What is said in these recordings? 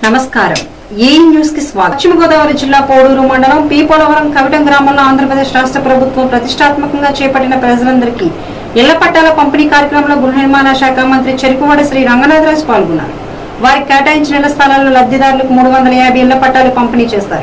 నమస్కారం ఏ న్యూస్ కి స్వాగతం పశ్చిమ గోదావరి జిల్లా పోడూరు మండలం పి పోలవరం కవిటం గ్రామంలో ఆంధ్రప్రదేశ్ రాష్ట్ర ప్రభుత్వం ప్రతిష్టాత్మకంగా చేపట్టిన ప్రజలందరికీ ఇళ్ల పట్టాల పంపిణీ కార్యక్రమంలో గృహ నిర్మాణ శాఖ మంత్రి చెరుకువాడ శ్రీ రంగనాథరాజు పాల్గొన్నారు వారికి కేటాయించిన ఇళ్ల స్థలాల్లో లబ్ధిదారులకు మూడు వందల యాభై ఇళ్ల పట్టాలు పంపిణీ చేస్తారు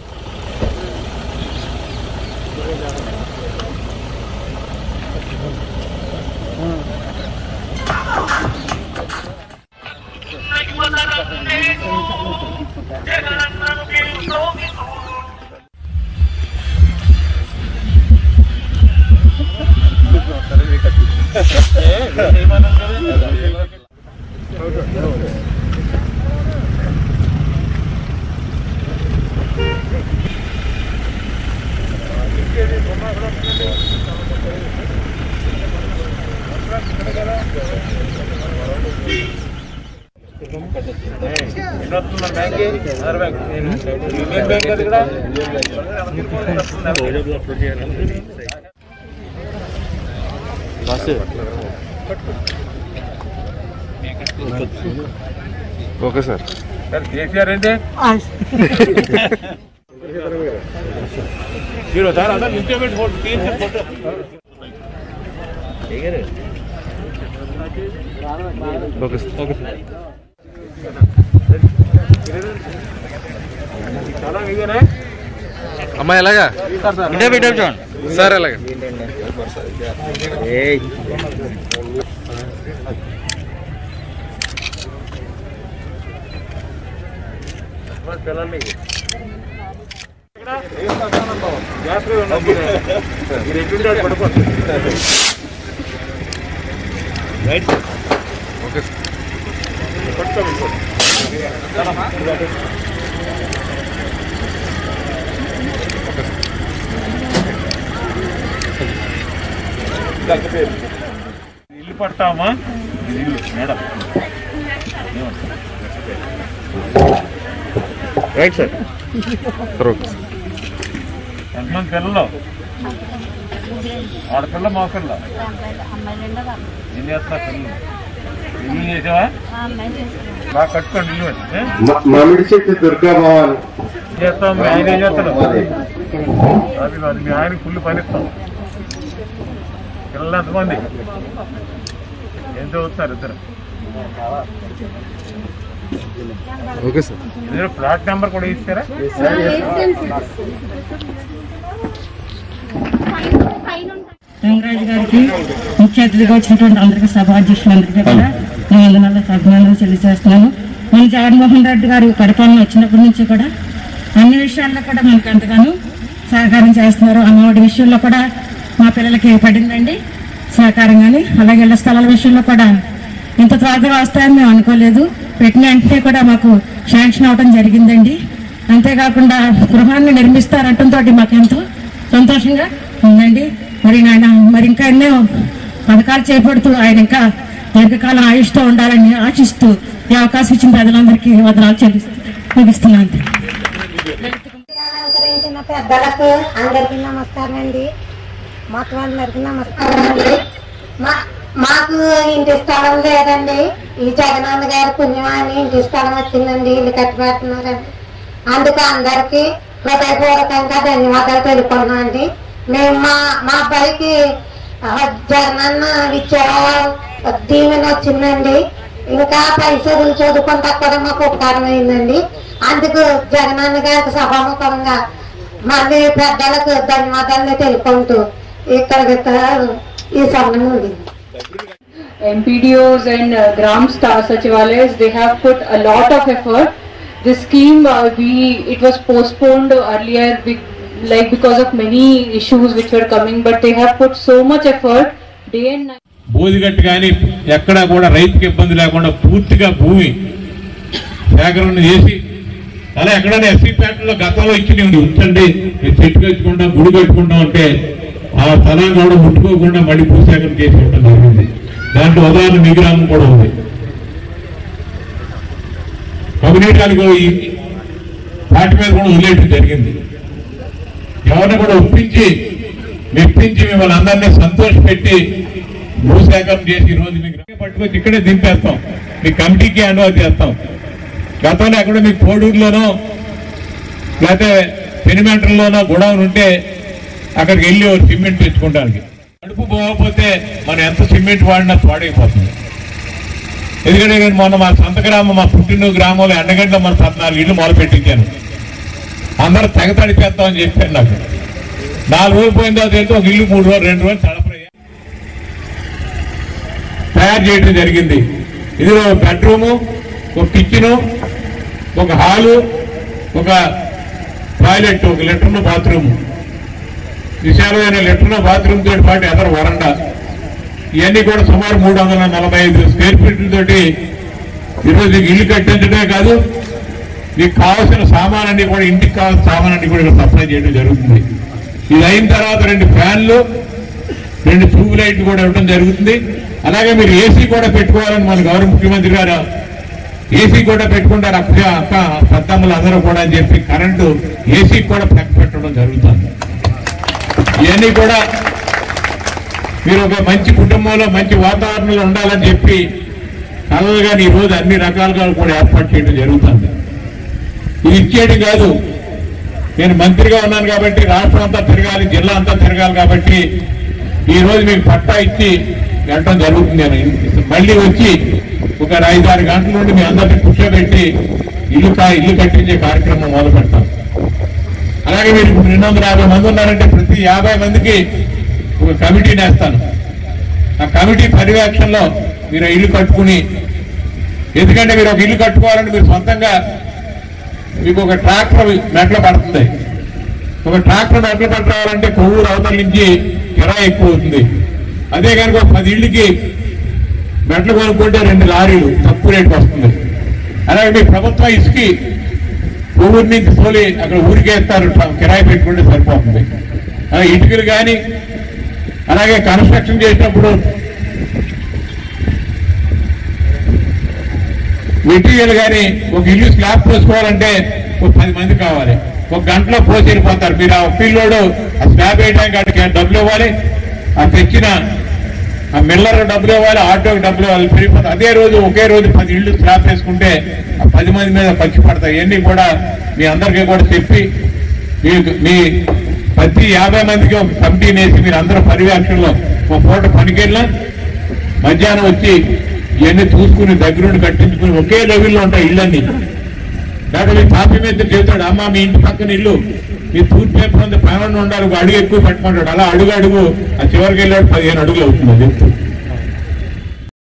ఓకే సార్ సార్ కేసీఆర్ అంటే హీరో సార్ అదే నిల్చోబెట్టి ఫోటో తీసి ఫోటో ఓకే సార్ ఓకే చాలా మీదేనా అమ్మా ఎలాగా ఇంటే పెట్టారు చూడండి సార్ ఎలాగా పిల్లల్ని జాగ్రత్తగా ఉండండి మీరు ఎట్లుంటాడు పడుకోండి రైట్ ఓకే సార్ పట్టుకోండి ఇల్లు పడతామా ఇల్లు madam right sir sir okay sir ఎంతమంది పిల్లలు ఆడపిల్ల మగపిల్ల ఏం చేస్తున్నా పిల్లలు ఇల్లు చేసావా బాగా కట్టుకోండి ఇల్లు ఏ? మ- మామిడి చెట్టు దుర్గా భవాని ఏం చేస్తాం మీ ఆయన ఏం చేస్తాడు అది కాదు మీ ఆయన ఫుల్ పనిస్తాం పిల్లలు ఎంతమంది ఏం చదువుతున్నారు ఇద్దరు ఓకే సార్ ఇద్దరు ప్లాట్ నెంబర్ కూడా ఇస్తారా రంగరాజు గారికి ముఖ్య అతిథిగా వచ్చినటువంటి అందరికీ సభాధ్యక్షులందరికీ కూడా నేను వందనాలు అభినందనలు తెలియజేస్తున్నాను మన జగన్మోహన్ రెడ్డి గారు పరిపాలన వచ్చినప్పటి నుంచి కూడా అన్ని విషయాల్లో కూడా మనకు ఎంతగానో సహకారం చేస్తున్నారు అమ్మఒడి విషయంలో కూడా మా పిల్లలకి పడిందండి సహకారం కానీ అలాగే ఇళ్ల స్థలాల విషయంలో కూడా ఇంత త్వరగా వస్తాయని మేము అనుకోలేదు పెట్టిన వెంటనే కూడా మాకు శాంక్షన్ అవడం జరిగిందండి అంతేకాకుండా గృహాన్ని నిర్మిస్తారంటంతో మాకు ఎంతో సంతోషంగా ఉందండి మరి నాయన మరి ఇంకా ఎన్నో పథకాలు చేపడుతూ ఆయన ఇంకా దీర్ఘకాలం ఆయుష్తో ఉండాలని ఆశిస్తూ ఈ అవకాశం ఇచ్చిన ప్రజలందరికీ వదనాలు చెల్లిస్తూ ముగిస్తున్నాను అలంకరించిన పెద్దలకు అందరికీ నమస్కారం అండి మొత్తం అందరికీ నమస్కారం అండి మా మాకు ఇంటి స్థలం లేదండి ఈ జగనన్న గారి పుణ్యమాని ఇంటి స్థలం వచ్చిందండి ఇల్లు కట్టి పెడుతున్నారండి అందుకు అందరికీ హృదయపూర్వకంగా ధన్యవాదాలు తెలుపుకున్నాం అండి మేము మా మా అబ్బాయికి ఆ, జగనన్న విద్యా దీవెన వచ్చిందండి ఇంకా పై చదువులు చదువుకుంటా కూడా మాకు ఉపకారం అయిందండి అందుకు జగనన్న గారికి సభాముఖంగా మళ్ళీ పెద్దలకు ధన్యవాదాలు తెలుపుకుంటూ ఇక్కడ ఈ సమయం ఉంది MPDOs and uh, Gram Star Sachivalayas, they have put a lot of effort. This scheme, uh, we it was postponed earlier, be, like because of many issues which were coming, but they have put so much effort, day and night. బోధిగట్టు కానీ ఎక్కడా కూడా రైతుకి ఇబ్బంది లేకుండా పూర్తిగా భూమి సేకరణ చేసి అలా ఎక్కడైనా ఎస్సీ ప్యాటర్లో గతంలో ఇచ్చినవి ఉంచండి మీరు చెట్టు కట్టుకుంటాం గుడి కట్టుకుంటాం అంటే ఆ స్థలాన్ని కూడా ముట్టుకోకుండా మళ్ళీ భూసేకరణ చేసి ఉండడం జరిగింది దాంట్లో ఉదాహరణ మీ గ్రామం కూడా ఉంది కమ్యూనిటానికి ఈ వాటి మీద కూడా వదిలేయడం జరిగింది ఎవరిని కూడా ఒప్పించి మెప్పించి మిమ్మల్ని అందరినీ సంతోషపెట్టి భూసేకరణ చేసి ఈ రోజు మీకు పట్టుకొచ్చి ఇక్కడే దింపేస్తాం మీ కమిటీకి హ్యాండ్ ఓవర్ చేస్తాం గతంలో ఎక్కడో మీకు కోడూరులోనో లేకపోతే పెనిమెంటల్లోనో గొడవలు ఉంటే అక్కడికి వెళ్ళి ఒక సిమెంట్ తెచ్చుకోవడానికి కడుపు పోకపోతే మనం ఎంత సిమెంట్ వాడినా పాడైపోతుంది ఎందుకంటే నేను మొన్న మా సొంత గ్రామం మా పుట్టిన గ్రామంలో ఎండగంట మన పద్నాలుగు ఇళ్ళు మొదలు పెట్టించాను అందరూ తెగ తడిపేస్తామని చెప్పారు నాకు నాలుగు రోజులు పోయిన తర్వాత వెళ్తే ఒక ఇల్లు మూడు రోజులు రెండు రోజులు తడపరయ్యా తయారు చేయడం జరిగింది ఇది ఒక బెడ్రూము ఒక కిచెను ఒక హాలు ఒక టాయిలెట్ ఒక లెట్రిన్ బాత్రూమ్ విశాలమైన లెట్రిన్ బాత్రూమ్ తోటి పాటు ఎదరు వరండా ఇవన్నీ కూడా సుమారు మూడు వందల నలభై ఐదు స్క్వేర్ ఫీట్ల తోటి ఈరోజు మీకు ఇల్లు కట్టించడమే కాదు మీకు కావాల్సిన సామానాన్ని కూడా ఇంటికి కావాల్సిన సామానాన్ని కూడా ఇక్కడ సప్లై చేయడం జరుగుతుంది ఇది అయిన తర్వాత రెండు ఫ్యాన్లు రెండు ట్యూబ్ లైట్లు కూడా ఇవ్వడం జరుగుతుంది అలాగే మీరు ఏసీ కూడా పెట్టుకోవాలని మన గౌరవ ముఖ్యమంత్రి గారు ఏసీ కూడా పెట్టుకుంటారు అక్క అక్క పెద్దమ్మలు అందరూ కూడా అని చెప్పి కరెంటు ఏసీ కూడా ప్లగ్ పెట్టడం జరుగుతుంది ఇవన్నీ కూడా మీరు ఒక మంచి కుటుంబంలో మంచి వాతావరణంలో ఉండాలని చెప్పి కలలుగా ఈ రోజు అన్ని రకాలుగా కూడా ఏర్పాటు చేయడం జరుగుతుంది ఇది ఇచ్చేయడం కాదు నేను మంత్రిగా ఉన్నాను కాబట్టి రాష్ట్రం అంతా తిరగాలి జిల్లా అంతా తిరగాలి కాబట్టి ఈ రోజు మీకు పట్టా ఇచ్చి వెళ్ళడం జరుగుతుంది నేను మళ్ళీ వచ్చి ఒక ఐదు ఆరు గంటల నుండి మీ అందరినీ కూర్చోబెట్టి ఇల్లు కా ఇల్లు కట్టించే కార్యక్రమం మొదలు పెడతాం అలాగే మీరు ఇప్పుడు రెండు వందల యాభై మంది ఉన్నారంటే ప్రతి యాభై మందికి ఒక కమిటీని వేస్తాను ఆ కమిటీ పర్యవేక్షణలో మీరు ఆ ఇల్లు కట్టుకుని ఎందుకంటే మీరు ఒక ఇల్లు కట్టుకోవాలంటే మీరు సొంతంగా మీకు ఒక ట్రాక్టర్ మెట్ల పడుతుంది ఒక ట్రాక్టర్ మెట్ల పట్టాలంటే కొవ్వూరు అవతల నుంచి కిరాయి ఎక్కువ అవుతుంది అదే కనుక ఒక పది ఇళ్ళకి మెట్లు కొనుక్కుంటే రెండు లారీలు తక్కువ రేటుకి వస్తుంది అలాగే మీ ప్రభుత్వం ఇసుకి కొవ్వూరు నుంచి తోలి అక్కడ ఊరికేస్తారు ట్ర- కిరాయి పెట్టుకుంటే సరిపోతుంది అలాగే ఇటుకలు కానీ అలాగే కన్స్ట్రక్షన్ చేసినప్పుడు మెటీరియల్ కానీ ఒక ఇల్లు స్లాబ్ పోసుకోవాలంటే ఒక పది మంది కావాలి ఒక గంటలో పోసి వెళ్ళిపోతారు మీరు ఆ పిల్లోడు ఆ స్లాబ్ వేయడానికి అక్కడికి డబ్బులు ఇవ్వాలి ఆ తెచ్చిన ఆ మిల్లర్ డబ్బులు ఇవ్వాలి ఆటోకి డబ్బులు ఇవ్వాలి పెరిగిపోతారు అదే రోజు ఒకే రోజు పది ఇళ్ళు స్లాబ్ వేసుకుంటే ఆ పది మంది మీద పచ్చి పడతాయి ఇవన్నీ కూడా మీ అందరికీ కూడా చెప్పి మీ మీ ప్రతి యాభై మందికి ఒక కమిటీని వేసి మీరు అందరూ పర్యవేక్షణలో ఒక పూట పనికెళ్ళినా మధ్యాహ్నం వచ్చి ఇవన్నీ చూసుకుని దగ్గరుండి కట్టించుకుని ఒకే లెవెల్లో ఉంటాయి ఇళ్ళన్నీ డాక్టర్ మీ తాపి మీద చెబుతాడు అమ్మ మీ ఇంటి పక్కన ఇల్లు మీ తూర్పు వైపు ఉంది పైన ఉండాలి ఒక అడుగు ఎక్కువ పట్టుకుంటాడు అలా అడుగు అడుగు ఆ చివరికి వెళ్ళాడు పదిహేను అడుగులు అవుతుంది అది చెప్తూ